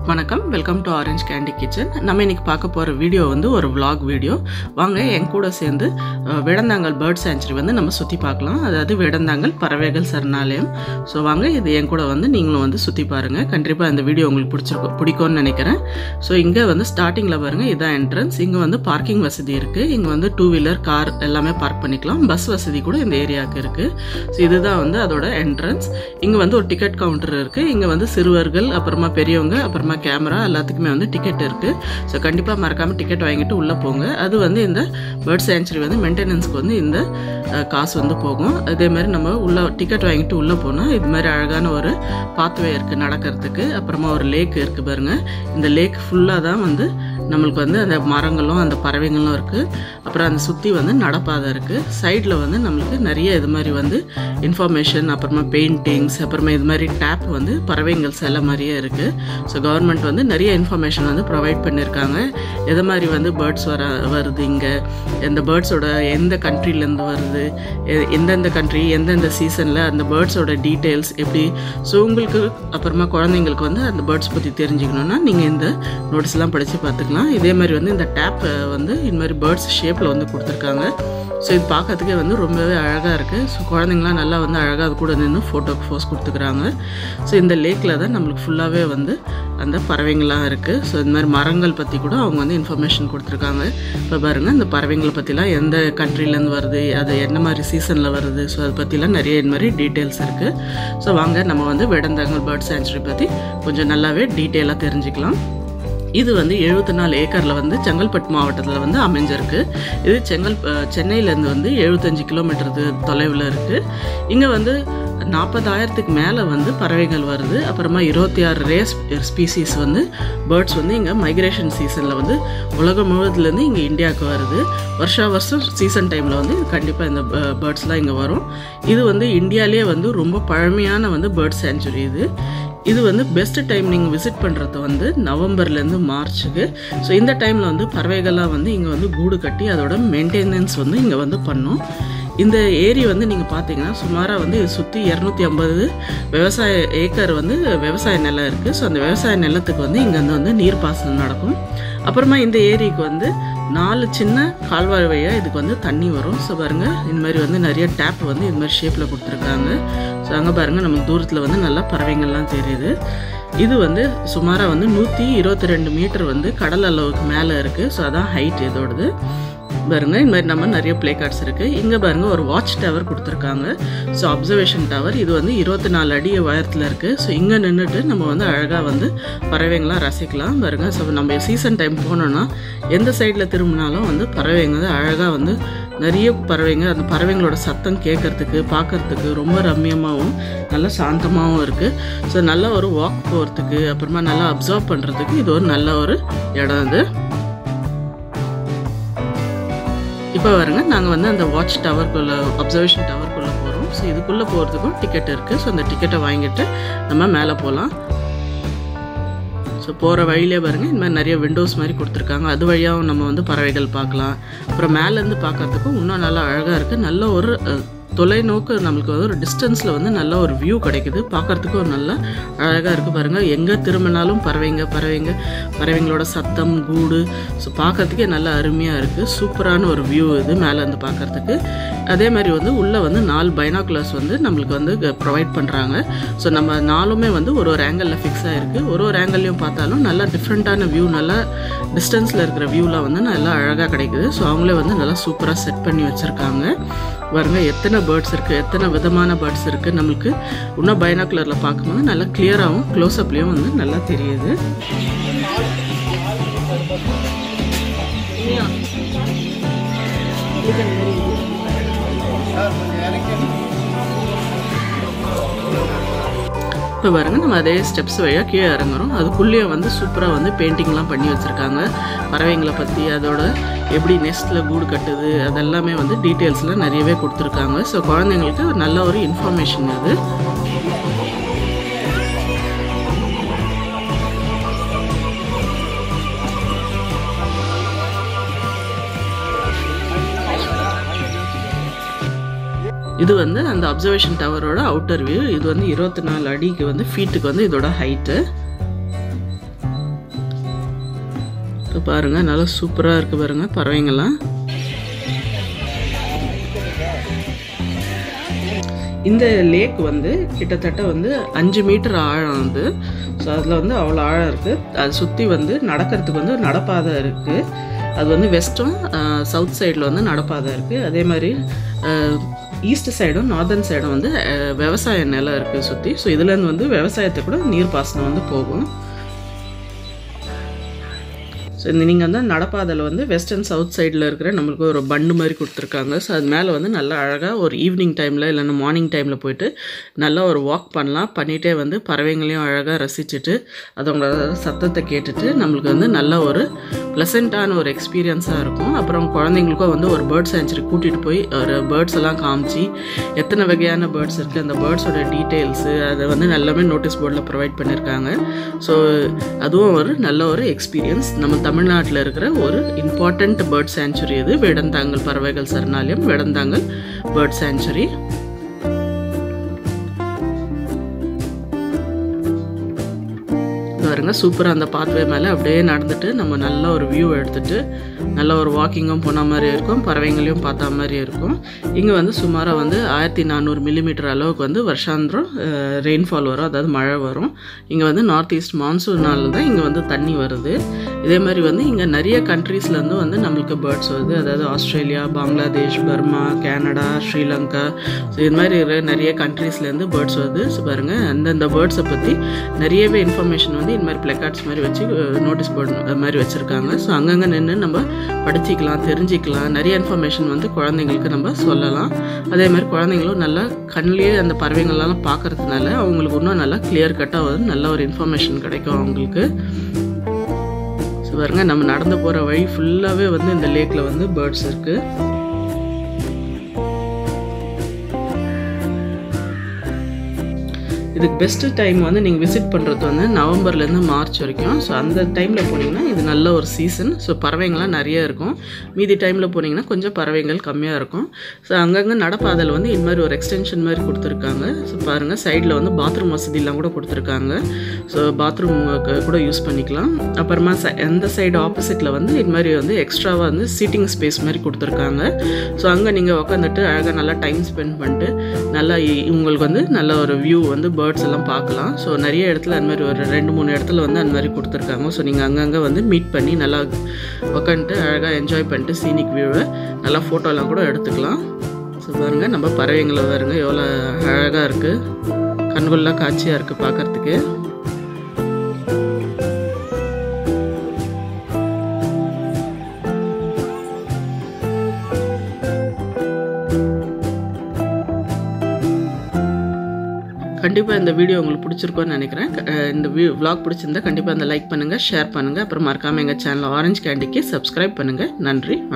வணக்கம் welcome to orange candy kitchen நம்ம இன்னைக்கு பார்க்க போகிற வீடியோ வந்து ஒரு vlog வீடியோ வாங்க என் கூட சேர்ந்து அஹ், வேடந்தாங்கல் பேர்ட் சேஞ்சுரி வந்து நம்ம சுற்றி பார்க்கலாம் அதாவது வேடந்தாங்கல் பறவைகள் சரணாலயம் ஸோ வாங்க இது என் கூட வந்து நீங்களும் வந்து சுற்றி பாருங்கள் கண்டிப்பாக இந்த வீடியோ உங்களுக்கு பிடிச்சிருக்கும் பிடிக்கும்னு நினைக்கிறேன் ஸோ இங்கே வந்து ஸ்டார்டிங்கில் பாருங்கள் இதான் என்ட்ரன்ஸ் இங்கே வந்து பார்க்கிங் வசதி இருக்குது இங்கே வந்து டூ வீலர் கார் எல்லாமே பார்க் பண்ணிக்கலாம் பஸ் வசதி கூட இந்த ஏரியாவுக்கு இருக்குது ஸோ இதுதான் வந்து அதோட என்ட்ரன்ஸ் இங்கே வந்து ஒரு டிக்கெட் கவுண்டர் இருக்குது இங்கே வந்து சிறுவர்கள் அப்புறமா பெரியவங்க அப்புறமா கேமரா எல்லாத்துக்குமே வந்து டிக்கெட் இருக்குது ஸோ கண்டிப்பாக மறக்காமல் டிக்கெட் வாங்கிட்டு உள்ளே போங்க அது வந்து இந்த பேர்ட் சேஞ்சுரி வந்து மெயின்டெனன்ஸ்க்கு வந்து இந்த அஹ், காசு வந்து போகும் அதே மாதிரி நம்ம உள்ள டிக்கெட் வாங்கிட்டு உள்ளே போனால் இது மாதிரி அழகான ஒரு பாத்வே இருக்குது நடக்கிறதுக்கு அப்புறமா ஒரு லேக் இருக்குது பாருங்க இந்த லேக் ஃபுல்லாக தான் வந்து நம்மளுக்கு வந்து அந்த மரங்களும் அந்த பறவைங்களும் இருக்குது அப்புறம் அந்த சுற்றி வந்து நடப்பாதை இருக்குது சைடில் வந்து நம்மளுக்கு நிறைய இது மாதிரி வந்து இன்ஃபர்மேஷன் அப்புறமா பெயிண்டிங்ஸ் அப்புறமா இது மாதிரி டேப் வந்து பறவைங்கள் சிலை மாதிரியே இருக்குது ஸோ கவர்மெண்ட் வந்து நிறைய இன்ஃபர்மேஷன் வந்து ப்ரொவைட் பண்ணியிருக்காங்க எது மாதிரி வந்து பேர்ட்ஸ் வர வருது இங்கே எந்த பேர்ட்ஸோட எந்த கண்ட்ரிலேருந்து வருது எ- எந்தெந்த கண்ட்ரி எந்தெந்த சீசனில் அந்த பேர்ட்ஸோட டீட்டெயில்ஸ் எப்படி ஸோ உங்களுக்கு அப்புறமா குழந்தைங்களுக்கு வந்து அந்த பேர்ட்ஸ் பற்றி தெரிஞ்சுக்கணுன்னா நீங்கள் இந்த நோட்ஸ்லாம் படித்து பார்த்துக்கலாம் இதே மாதிரி வந்து இந்த டேப் வந்து இது மாதிரி பேர்ட்ஸ் ஷேப்பில் வந்து கொடுத்துருக்காங்க ஸோ இது பார்க்கறதுக்கே வந்து ரொம்பவே அழகாக இருக்குது ஸோ குழந்தைங்களாம் நல்லா வந்து அழகாக அது கூட நின்று ஃபோட்டோக்கு ஃபோஸ் கொடுத்துக்கிறாங்க ஸோ இந்த லேக்கில் தான் நம்மளுக்கு ஃபுல்லாகவே வந்து அந்த பறவைங்கள்லாம் இருக்குது ஸோ இந்த மாதிரி மரங்கள் பற்றி கூட அவங்க வந்து இன்ஃபர்மேஷன் கொடுத்துருக்காங்க இப்போ பாருங்கள் இந்த பறவைங்களை பற்றிலாம் எந்த கண்ட்ரிலேருந்து வருது அது என்ன மாதிரி சீசனில் வருது ஸோ அதை பற்றிலாம் நிறைய இது மாதிரி டீட்டெயில்ஸ் இருக்குது ஸோ வாங்க நம்ம வந்து வேடந்தாங்கல் பேர்ட் சேஞ்சுரி பற்றி கொஞ்சம் நல்லாவே டீட்டெயிலாக தெரிஞ்சுக்கலாம் இது வந்து எழுபத்தி நாலு ஏக்கரில் வந்து செங்கல்பட்டு மாவட்டத்தில் வந்து அமைஞ்சிருக்கு இது செங்கல் அஹ், சென்னையிலேருந்து வந்து எழுபத்தஞ்சு கிலோமீட்டர் தொலைவில் இருக்குது இங்கே வந்து நாற்பதாயிரத்துக்கு மேலே வந்து பறவைகள் வருது அப்புறமா இருபத்தி ஆறு ரேஸ் ஸ்பீசிஸ் வந்து பேர்ட்ஸ் வந்து இங்கே மைக்ரேஷன் சீசனில் வந்து உலகம் முழுவதுலேருந்து இங்கே இந்தியாவுக்கு வருது வருஷா வருஷம் சீசன் டைமில் வந்து கண்டிப்பாக இந்த பேர்ட்ஸ்லாம் இங்கே வரும் இது வந்து இந்தியாவிலே வந்து ரொம்ப பழமையான வந்து பேர்ட் சேஞ்சுரி இது இது வந்து பெஸ்ட் டைம் நீங்கள் விசிட் பண்ணுறது வந்து நவம்பர்லேருந்து மார்ச்சுக்கு ஸோ இந்த டைமில் வந்து பறவைகள்லாம் வந்து இங்கே வந்து கூடு கட்டி அதோட மெயின்டெனன்ஸ் வந்து இங்கே வந்து பண்ணும் இந்த ஏரி வந்து நீங்கள் பார்த்தீங்கன்னா சுமாராக வந்து இது சுற்றி இரநூத்தி ஐம்பது விவசாய ஏக்கர் வந்து விவசாய நிலம் இருக்குது ஸோ அந்த விவசாய நிலத்துக்கு வந்து இங்கே வந்து வந்து நீர்ப்பாசனம் நடக்கும் அப்புறமா இந்த ஏரிக்கு வந்து நாலு சின்ன கால்வாய் வழியாக இதுக்கு வந்து தண்ணி வரும் ஸோ பாருங்கள் இந்த மாதிரி வந்து நிறைய டேப் வந்து இது மாதிரி ஷேப்பில் கொடுத்துருக்காங்க ஸோ அங்கே பாருங்கள் நமக்கு தூரத்தில் வந்து நல்லா பறவைங்கள்லாம் தெரியுது இது வந்து சுமாராக வந்து நூற்றி இருபத்தி ரெண்டு மீட்டர் வந்து கடல் அளவுக்கு மேலே இருக்குது ஸோ அதான் ஹைட் இதோடது பாருங்க இந்த மாதிரி நம்ம நிறைய ப்ளே கார்ட்ஸ் இருக்குது இங்கே பாருங்க ஒரு வாட்ச் டவர் கொடுத்துருக்காங்க ஸோ அப்சர்வேஷன் டவர் இது வந்து இருபத்தி நாலு அடி உயரத்தில் இருக்குது ஸோ இங்கே நின்றுட்டு நம்ம வந்து அழகாக வந்து பறவைங்களாம் ரசிக்கலாம் பாருங்க ஸோ நம்ம சீசன் டைம் போனோன்னா எந்த சைடில் திரும்பினாலும் வந்து பறவைங்க வந்து அழகாக வந்து நிறைய பறவைங்க அந்த பறவைங்களோட சத்தம் கேட்கறதுக்கு பார்க்கறதுக்கு ரொம்ப ரம்மியமாகவும் நல்லா சாந்தமாகவும் இருக்குது ஸோ நல்ல ஒரு வாக் போகிறதுக்கு அப்புறமா நல்லா அப்சர்வ் பண்ணுறதுக்கு இது ஒரு நல்ல ஒரு இடம் இது இப்போ வருங்க நாங்கள் வந்து அந்த வாட்ச் டவர்க்குள்ளே அப்சர்வேஷன் டவர்க்குள்ளே போகிறோம் ஸோ இதுக்குள்ளே போகிறதுக்கும் டிக்கெட் இருக்குது ஸோ அந்த டிக்கெட்டை வாங்கிட்டு நம்ம மேலே போகலாம் ஸோ போகிற வழியிலே பாருங்க இந்த மாதிரி நிறைய விண்டோஸ் மாதிரி கொடுத்துருக்காங்க அது வழியாகவும் நம்ம வந்து பறவைகள் பார்க்கலாம் அப்புறம் மேலேருந்து பார்க்கறதுக்கும் இன்னும் நல்லா அழகாக இருக்குது நல்ல ஒரு அஹ், தொலைநோக்கு நம்மளுக்கு வந்து ஒரு டிஸ்டன்ஸில் வந்து நல்ல ஒரு வியூ கிடைக்குது பார்க்கறதுக்கு ஒரு நல்ல அழகாக இருக்குது பாருங்கள் எங்கே திரும்பினாலும் பறவைங்க பறவைங்க பறவைங்களோட சத்தம் கூடு ஸோ பார்க்கறதுக்கே நல்ல அருமையாக இருக்குது சூப்பரான ஒரு வியூ இது மேலேருந்து பார்க்கறதுக்கு அதே மாதிரி வந்து உள்ளே வந்து நாலு பைனாகுலர்ஸ் வந்து நம்மளுக்கு வந்து ப்ரொவைட் பண்ணுறாங்க ஸோ நம்ம நாலுமே வந்து ஒரு ஒரு ஆங்கிளில் ஃபிக்ஸ் ஆகிருக்கு ஒரு ஒரு ஆங்கிள்லையும் பார்த்தாலும் நல்லா டிஃப்ரெண்ட்டான வியூ நல்லா டிஸ்டன்ஸில் இருக்கிற வியூலாம் வந்து நல்லா அழகாக கிடைக்குது ஸோ அவங்களே வந்து நல்லா சூப்பராக செட் பண்ணி வச்சுருக்காங்க பாருங்க எத்தனை பேர்ட்ஸ் இருக்குது எத்தனை விதமான பேர்ட்ஸ் இருக்குது நம்மளுக்கு இன்னும் பைனாகுலரில் பார்க்கும்போது நல்லா கிளியராகவும் க்ளோஸ்அப்லேயும் வந்து நல்லா தெரியுது இப்போ பாருங்க நம்ம அதே ஸ்டெப்ஸ் வழியாக கீழே இறங்குறோம் அதுக்குள்ளேயே வந்து சூப்பராக வந்து பெயிண்டிங்லாம் பண்ணி வச்சுருக்காங்க பறவைங்களை பற்றி அதோட எப்படி நெஸ்ட்டில் கூடு கட்டுது அதெல்லாமே வந்து டீட்டெயில்ஸ்லாம் நிறையவே கொடுத்துருக்காங்க ஸோ குழந்தைங்களுக்கு ஒரு நல்ல ஒரு இன்ஃபர்மேஷன் அது இது வந்து அந்த அப்சர்வேஷன் டவரோட அவுட்டர் வியூ இது வந்து இருபத்தி நாலு அடிக்கு வந்து ஃபீட்டுக்கு வந்து இதோட ஹைட்டு இப்போ பாருங்கள் நல்லா சூப்பராக இருக்குது பாருங்கள் பறவைங்கள்லாம் இந்த லேக் வந்து கிட்டத்தட்ட வந்து அஞ்சு மீட்டர் ஆழம் வந்து ஸோ அதில் வந்து அவ்வளோ ஆழம் இருக்குது அதை சுற்றி வந்து நடக்கிறதுக்கு வந்து நடப்பாதை இருக்குது அது வந்து வெஸ்ட்டும் சவுத் சைடில் வந்து நடப்பாதை இருக்குது அதே மாதிரி ஈஸ்ட் சைடும் நார்தர்ன் சைடும் வந்து அஹ், விவசாய நிலம் இருக்குது சுற்றி ஸோ இதுலேருந்து வந்து விவசாயத்தை கூட நீர்ப்பாசனம் வந்து போகும் ஸோ இந்த நீங்கள் வந்து நடப்பாதையில் வந்து வெஸ்டர்ன் சவுத் சைடில் இருக்கிற நம்மளுக்கு ஒரு பண்டு மாதிரி கொடுத்துருக்காங்க ஸோ அது மேலே வந்து நல்லா அழகாக ஒரு ஈவினிங் டைமில் இல்லைன்னா மார்னிங் டைமில் போயிட்டு நல்லா ஒரு வாக் பண்ணலாம் பண்ணிகிட்டே வந்து பறவைங்களையும் அழகாக ரசிச்சுட்டு அதோட சத்தத்தை கேட்டுட்டு நம்மளுக்கு வந்து நல்ல ஒரு ப்ளசண்ட்டான ஒரு எக்ஸ்பீரியன்ஸாக இருக்கும் அப்புறம் குழந்தைங்களுக்கும் வந்து ஒரு பேர்ட் சேஞ்சுரி கூட்டிகிட்டு போய் ஒரு பேர்ட்ஸ் எல்லாம் காமிச்சு எத்தனை வகையான பேர்ட்ஸ் இருக்குது அந்த பேர்ட்ஸோட டீட்டெயில்ஸு அதை வந்து நல்லாமே நோட்டீஸ் போர்டில் ப்ரொவைட் பண்ணியிருக்காங்க ஸோ அதுவும் ஒரு நல்ல ஒரு எக்ஸ்பீரியன்ஸ் நம்ம தமிழ்நாட்டில் இருக்கிற ஒரு இம்பார்ட்டண்ட் பேர்ட் சேஞ்சுரி இது வேடந்தாங்கல் பறவைகள் சரணாலயம் வேடந்தாங்கல் பேர்ட் சேஞ்சுரி பாருங்க சூப்பராக அந்த பாத்வே மேலே அப்படியே நடந்துட்டு நம்ம நல்ல ஒரு வியூ எடுத்துட்டு நல்ல ஒரு வாக்கிங்கும் போன மாதிரி இருக்கும் பறவைங்களையும் பார்த்த மாதிரி இருக்கும் இங்கே வந்து சுமாராக வந்து ஆயிரத்தி நானூறு மில்லிமீட்டர் அளவுக்கு வந்து வருஷாந்திரம் ரெயின்ஃபால் வரும் அதாவது மழை வரும் இங்கே வந்து நார்த் ஈஸ்ட் மான்சூனால் தான் இங்கே வந்து தண்ணி வருது இதே மாதிரி வந்து இங்கே நிறைய கண்ட்ரீஸ்லேருந்து வந்து நம்மளுக்கு பேர்ட்ஸ் வருது அதாவது Australia Bangladesh Burma Canada Sri Lanka so இது மாதிரி இருக்கிற நிறைய கண்ட்ரீஸ்லேருந்து பேர்ட்ஸ் வருது ஸோ பாருங்கள் அந்தந்த பேர்ட்ஸை பற்றி நிறையவே இன்ஃபர்மேஷன் வந்து இந்த மாதிரி பிளக்கார்ட்ஸ் மாதிரி வச்சு நோட்டீஸ் போர்டு மாதிரி வச்சுருக்காங்க ஸோ அங்கங்கே நின்று நம்ம படிச்சிக்கலாம் தெரிஞ்சிக்கலாம் நிறைய இன்ஃபர்மேஷன் வந்து குழந்தைங்களுக்கு நம்ம சொல்லலாம் அதே மாதிரி குழந்தைங்களும் நல்லா கண்ணிலேயே அந்த பறவைங்களெல்லாம் பார்க்கறதுனால அவங்களுக்கு இன்னும் நல்லா கிளியர் கட்டாக வந்து நல்ல ஒரு இன்ஃபர்மேஷன் கிடைக்கும் அவங்களுக்கு ஸோ பாருங்க நம்ம நடந்து போகிற வழி ஃபுல்லாகவே வந்து இந்த லேக்கில் வந்து பேர்ட்ஸ் இருக்குது இதுக்கு பெஸ்ட்டு டைம் வந்து நீங்கள் விசிட் பண்ணுறது வந்து நவம்பர்லேருந்து மார்ச் வரைக்கும் ஸோ அந்த டைமில் போனீங்கன்னா இது நல்ல ஒரு சீசன் ஸோ பறவைங்கள்லாம் நிறைய இருக்கும் மீதி டைமில் போனீங்கன்னா கொஞ்சம் பறவைகள் கம்மியாக இருக்கும் ஸோ அங்கங்கே நடப்பாதையில் வந்து இது மாதிரி ஒரு எக்ஸ்டென்ஷன் மாதிரி கொடுத்துருக்காங்க ஸோ பாருங்கள் சைடில் வந்து பாத்ரூம் வசதியெலாம் கூட கொடுத்துருக்காங்க ஸோ பாத்ரூம் கூட யூஸ் பண்ணிக்கலாம் அப்புறமா ச எந்த சைடு ஆப்போசிட்டில் வந்து இது மாதிரி வந்து எக்ஸ்ட்ராவாக வந்து சீட்டிங் ஸ்பேஸ் மாதிரி கொடுத்துருக்காங்க ஸோ அங்கே நீங்கள் உட்காந்துட்டு அழகாக நல்லா டைம் ஸ்பெண்ட் பண்ணிட்டு நல்லா இ- உங்களுக்கு வந்து நல்ல ஒரு வியூ வந்து பேர்ட்ஸ் எல்லாம் பார்க்கலாம் ஸோ நிறைய இடத்துல அந்த மாதிரி ஒரு ரெண்டு மூணு இடத்துல வந்து அந்த மாதிரி கொடுத்துருக்காங்க ஸோ நீங்கள் அங்கங்கே வந்து மீட் பண்ணி நல்லா உட்காந்துட்டு அழகாக என்ஜாய் பண்ணிட்டு சீனிக் வியூவை நல்லா ஃபோட்டோலாம் கூட எடுத்துக்கலாம் ஸோ பாருங்கள் நம்ம பறவைங்களை பாருங்க எவ்வளோ அழகாக இருக்குது கண்கொள்ளா காட்சியாக இருக்குது பார்க்கறதுக்கு கண்டிப்பாக இந்த வீடியோ உங்களுக்கு பிடிச்சிருக்கோன்னு நினைக்கிறேன் க- அஹ் இந்த வீ vlog பிடிச்சிருந்தா கண்டிப்பாக அந்த லைக் பண்ணுங்கள் ஷேர் பண்ணுங்கள் அப்புறம் மறக்காமல் எங்கள் சேனல் ஆரஞ்சு கேண்டிக்கு சப்ஸ்கிரைப் பண்ணுங்கள் நன்றி